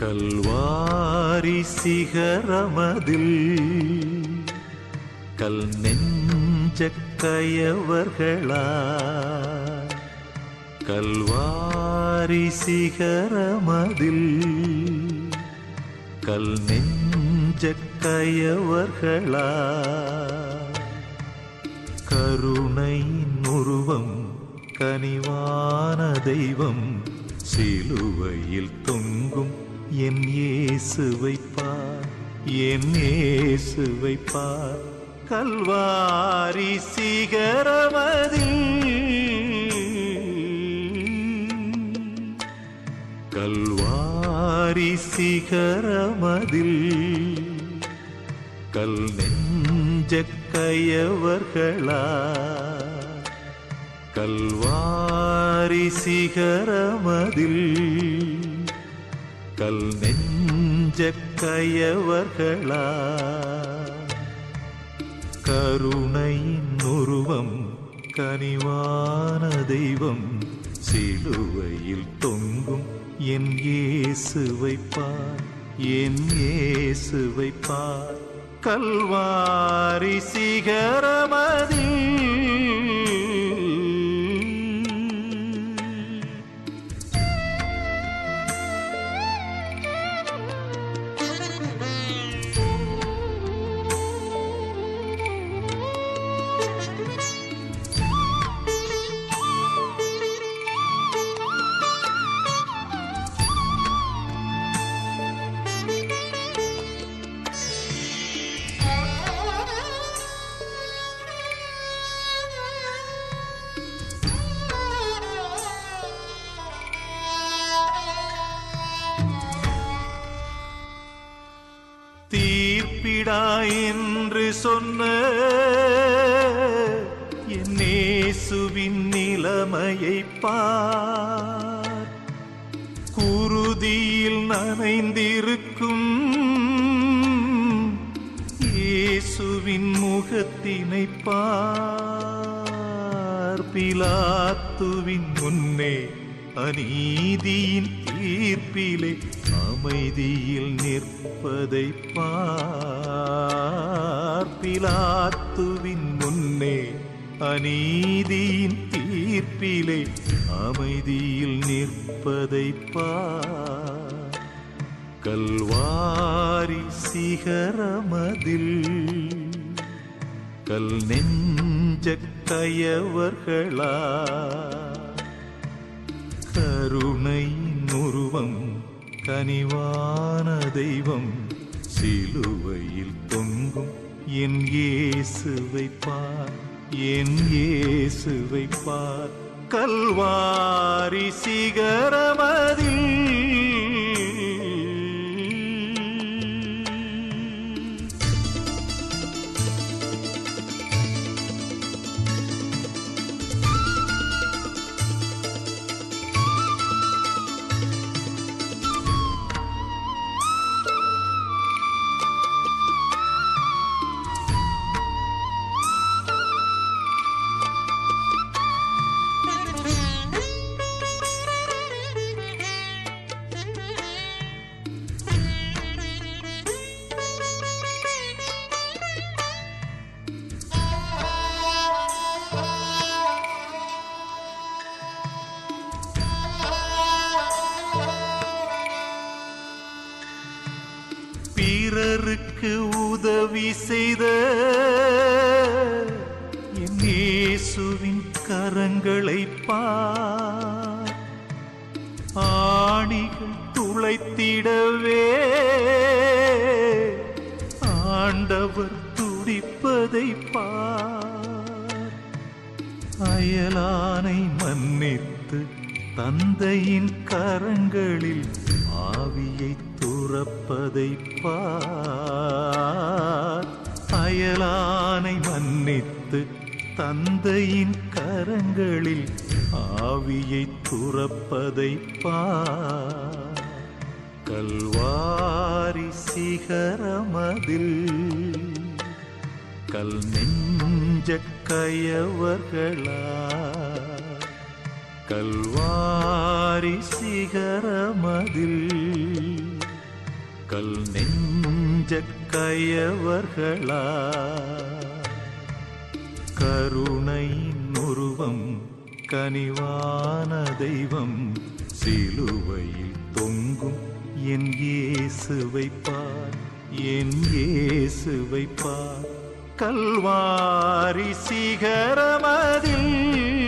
கல்வாரி சிகரமதில் கல் நெஞ்ச கயவர்களா கல்வாரி சிகரமதில் கல் நெஞ்ச கயவர்களா கருணையின் உருவம் கனிவான தெய்வம் சிலுவையில் தொங்கும் என் இயேசுவை பார் என் இயேசுவை பார் கல்வாரி சிகரமதில் கல்வாரி சிகரமதில் கல் நெஞ்ச கயவர்களா கல்வாரி சிகரமதில் கல் நெஞ்ச கயவர்களா கருணையின் உருவம் கனிவான தெய்வம் சிலுவையில் தொங்கும் என் இயேசுவை பார் என் இயேசுவை பார் கல்வாரி சிகரமதில் தீர்ப்பிடா என்று சொன்ன என் இயேசுவின் நிலைமையை பார் குருதியில் நனைந்திருக்கும் இயேசுவின் முகத்தினை பார் பிலாத்துவின் முன்னே அநீதியின் தீர்ப்பிலே அமைதியில் நிற்பதை பார் பிலாத்துவின் முன்னே அநீதியின் தீர்ப்பிலே அமைதியில் நிற்பதை பார் கல்வாரி சிகரமதில் கல் நெஞ்ச கயவர்களா கருணை உருவம் கனிவான தெய்வம் சிலுவையில் தொங்கும் என் இயேசுவை பார் என் இயேசுவை பார் கல்வாரி சிகரமதில் பிறருக்கு உதவி செய்த என் இயேசுவின் கரங்களை பார் ஆணிகள் துளைத்திடவே ஆண்டவர் துடிப்பதை பார் அயலானை மன்னித்து தந்தையின் கரங்களில் ஆவியை துறப்பதை பார் அயலானை மன்னித்து தந்தையின் கரங்களில் ஆவியை துறப்பதை பார் கல்வாரி சிகரமதில் கல் நெஞ்ச கயவர்களா கல்வாரி சிகரமதில் கல் நெஞ்ச கயவர்களா கருணையின் உருவம் கனிவான தெய்வம் சிலுவையில் தொங்கும் என் இயேசுவை பார் என் இயேசுவை பார் கல்வாரி சிகரமதில்